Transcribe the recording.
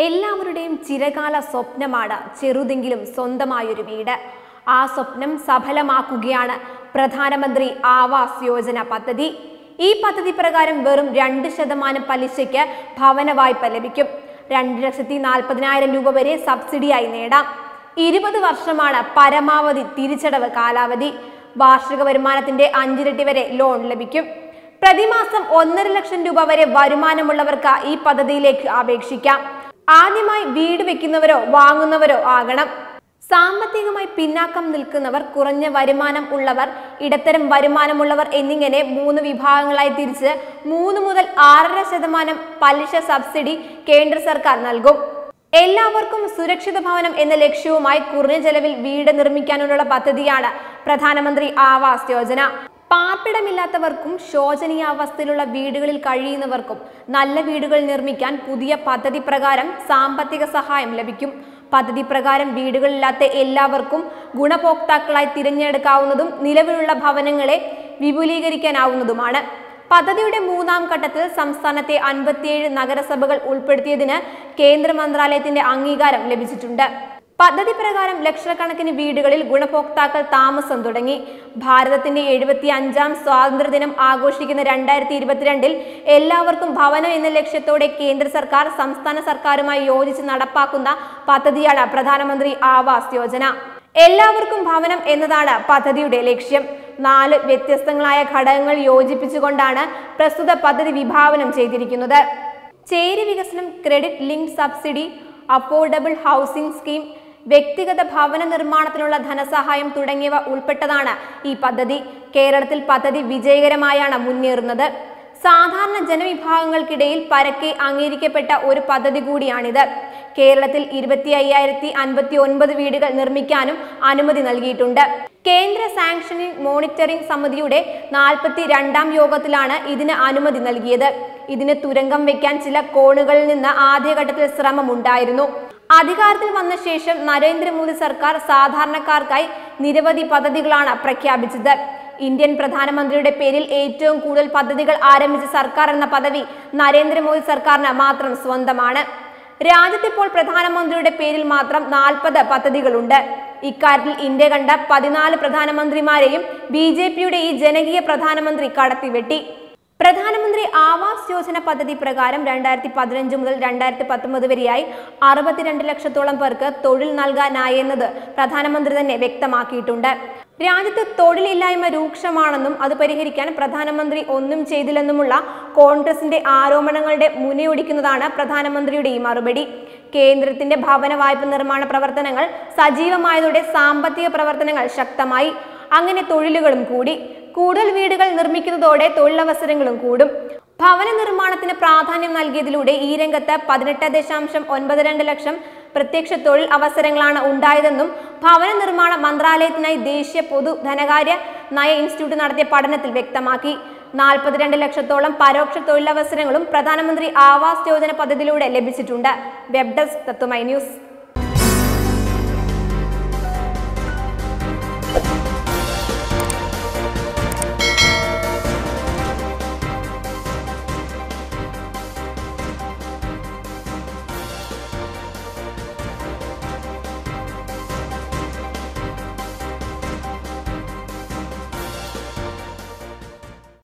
എല്ലാവരുടെയും ചിരകാല സ്വപ്നമാണ് ചെറുതെങ്കിലും സ്വന്തമായൊരു വീട് ആ സ്വപ്നം സഫലമാക്കുകയാണ് പ്രധാനമന്ത്രി ആവാസ് യോജന പദ്ധതി ഈ പദ്ധതി പ്രകാരം വെറും രണ്ട് ശതമാനം പലിശയ്ക്ക് ഭവന വായ്പ ലഭിക്കും രണ്ട് ലക്ഷത്തി നാൽപ്പതിനായിരം രൂപ വരെ സബ്സിഡിയായി നേടാം ഇരുപത് വർഷമാണ് പരമാവധി തിരിച്ചടവ് കാലാവധി വാർഷിക വരുമാനത്തിന്റെ അഞ്ചിരട്ടി വരെ ലോൺ ലഭിക്കും പ്രതിമാസം ഒന്നര ലക്ഷം രൂപ വരെ വരുമാനമുള്ളവർക്ക് ഈ പദ്ധതിയിലേക്ക് അപേക്ഷിക്കാം ആദ്യമായി വീട് വെക്കുന്നവരോ വാങ്ങുന്നവരോ ആകണം സാമ്പത്തികമായി പിന്നാക്കം നിൽക്കുന്നവർ കുറഞ്ഞ വരുമാനം ഉള്ളവർ ഇടത്തരം വരുമാനമുള്ളവർ എന്നിങ്ങനെ മൂന്ന് വിഭാഗങ്ങളായി തിരിച്ച് മൂന്ന് മുതൽ ആറര ശതമാനം പലിശ സബ്സിഡി കേന്ദ്ര സർക്കാർ നൽകും എല്ലാവർക്കും സുരക്ഷിത ഭവനം എന്ന ലക്ഷ്യവുമായി കുറഞ്ഞ ചെലവിൽ വീട് നിർമ്മിക്കാനുള്ള പദ്ധതിയാണ് പ്രധാനമന്ത്രി ആവാസ് യോജന പാർപ്പിടമില്ലാത്തവർക്കും ശോചനീയാവസ്ഥയിലുള്ള വീടുകളിൽ കഴിയുന്നവർക്കും നല്ല വീടുകൾ നിർമ്മിക്കാൻ പുതിയ പദ്ധതി പ്രകാരം സാമ്പത്തിക സഹായം ലഭിക്കും പദ്ധതി പ്രകാരം വീടുകളില്ലാത്ത എല്ലാവർക്കും ഗുണഭോക്താക്കളായി തിരഞ്ഞെടുക്കാവുന്നതും നിലവിലുള്ള ഭവനങ്ങളെ വിപുലീകരിക്കാനാവുന്നതുമാണ് പദ്ധതിയുടെ മൂന്നാം ഘട്ടത്തിൽ സംസ്ഥാനത്തെ അൻപത്തിയേഴ് നഗരസഭകൾ ഉൾപ്പെടുത്തിയതിന് കേന്ദ്ര മന്ത്രാലയത്തിന്റെ അംഗീകാരം ലഭിച്ചിട്ടുണ്ട് പദ്ധതി പ്രകാരം ലക്ഷക്കണക്കിന് വീടുകളിൽ ഗുണഭോക്താക്കൾ താമസം തുടങ്ങി ഭാരതത്തിന്റെ എഴുപത്തി അഞ്ചാം സ്വാതന്ത്ര്യദിനം ആഘോഷിക്കുന്ന രണ്ടായിരത്തി ഇരുപത്തിരണ്ടിൽ എല്ലാവർക്കും ഭവനം എന്ന ലക്ഷ്യത്തോടെ കേന്ദ്ര സർക്കാർ സംസ്ഥാന സർക്കാരുമായി യോജിച്ച് നടപ്പാക്കുന്ന പദ്ധതിയാണ് പ്രധാനമന്ത്രി ആവാസ് യോജന എല്ലാവർക്കും ഭവനം എന്നതാണ് പദ്ധതിയുടെ ലക്ഷ്യം നാല് വ്യത്യസ്തങ്ങളായ ഘടകങ്ങൾ യോജിപ്പിച്ചുകൊണ്ടാണ് പ്രസ്തുത പദ്ധതി വിഭാവനം ചെയ്തിരിക്കുന്നത് ചേരി വികസനം credit link subsidy affordable housing scheme വ്യക്തിഗത ഭവന നിർമ്മാണത്തിനുള്ള ധനസഹായം തുടങ്ങിയവ ഉൾപ്പെട്ടതാണ് ഈ പദ്ധതി കേരളത്തിൽ പദ്ധതി വിജയകരമായാണ് മുന്നേറുന്നത് സാധാരണ ജനവിഭാഗങ്ങൾക്കിടയിൽ പരക്കെ അംഗീകരിക്കപ്പെട്ട ഒരു പദ്ധതി കൂടിയാണിത് കേരളത്തിൽ ഇരുപത്തി അയ്യായിരത്തി അൻപത്തി ഒൻപത് വീടുകൾ നിർമ്മിക്കാനും അനുമതി നൽകിയിട്ടുണ്ട് കേന്ദ്ര സാങ്ഷനിങ് മോണിറ്ററിംഗ് സമിതിയുടെ നാൽപ്പത്തി രണ്ടാം യോഗത്തിലാണ് ഇതിന് അനുമതി നൽകിയത് ഇതിന് തുരങ്കം വെക്കാൻ ചില കോണുകളിൽ നിന്ന് ആദ്യഘട്ടത്തിൽ ശ്രമമുണ്ടായിരുന്നു അധികാരത്തിൽ വന്ന ശേഷം നരേന്ദ്രമോദി സർക്കാർ സാധാരണക്കാർക്കായി നിരവധി പദ്ധതികളാണ് പ്രഖ്യാപിച്ചത് ഇന്ത്യൻ പ്രധാനമന്ത്രിയുടെ പേരിൽ ഏറ്റവും കൂടുതൽ പദ്ധതികൾ ആരംഭിച്ച സർക്കാർ എന്ന പദവി നരേന്ദ്രമോദി സർക്കാരിന് മാത്രം സ്വന്തമാണ് രാജ്യത്തിപ്പോൾ പ്രധാനമന്ത്രിയുടെ പേരിൽ മാത്രം നാൽപ്പത് പദ്ധതികളുണ്ട് ഇക്കാര്യത്തിൽ ഇന്ത്യ കണ്ട പതിനാല് പ്രധാനമന്ത്രിമാരെയും ബി ജെ പിയുടെ ഈ ജനകീയ പ്രധാനമന്ത്രി കടത്തിവെട്ടി പ്രധാനമന്ത്രി ആവാസ് യോജന പദ്ധതി പ്രകാരം രണ്ടായിരത്തി പതിനഞ്ച് മുതൽ രണ്ടായിരത്തി പത്തൊമ്പത് വരെയായി അറുപത്തിരണ്ട് ലക്ഷത്തോളം പേർക്ക് തൊഴിൽ നൽകാനായെന്നത് പ്രധാനമന്ത്രി തന്നെ വ്യക്തമാക്കിയിട്ടുണ്ട് രാജ്യത്ത് തൊഴിലില്ലായ്മ രൂക്ഷമാണെന്നും അത് പരിഹരിക്കാൻ പ്രധാനമന്ത്രി ഒന്നും ചെയ്തില്ലെന്നുമുള്ള കോൺഗ്രസിന്റെ ആരോപണങ്ങളുടെ മുനയൊടിക്കുന്നതാണ് പ്രധാനമന്ത്രിയുടെ ഈ മറുപടി കേന്ദ്രത്തിന്റെ ഭവന വായ്പ നിർമ്മാണ പ്രവർത്തനങ്ങൾ സജീവമായതോടെ സാമ്പത്തിക പ്രവർത്തനങ്ങൾ ശക്തമായി അങ്ങനെ തൊഴിലുകളും കൂടി കൂടുതൽ വീടുകൾ നിർമ്മിക്കുന്നതോടെ തൊഴിലവസരങ്ങളും കൂടും ഭവന നിർമ്മാണത്തിന് പ്രാധാന്യം നൽകിയതിലൂടെ ഈ രംഗത്ത് പതിനെട്ട് ദശാംശം ഒൻപത് രണ്ട് ലക്ഷം പ്രത്യക്ഷ തൊഴിൽ അവസരങ്ങളാണ് ഉണ്ടായതെന്നും ഭവന നിർമ്മാണ മന്ത്രാലയത്തിനായി ദേശീയ പൊതു ധനകാര്യ നയ ഇൻസ്റ്റിറ്റ്യൂട്ട് നടത്തിയ പഠനത്തിൽ വ്യക്തമാക്കി നാൽപ്പത്തിരണ്ട് ലക്ഷത്തോളം പരോക്ഷ തൊഴിലവസരങ്ങളും പ്രധാനമന്ത്രി ആവാസ് യോജന പദ്ധതിയിലൂടെ ലഭിച്ചിട്ടുണ്ട് വെബ് ഡെസ്ക് തത്വമൈ ന്യൂസ്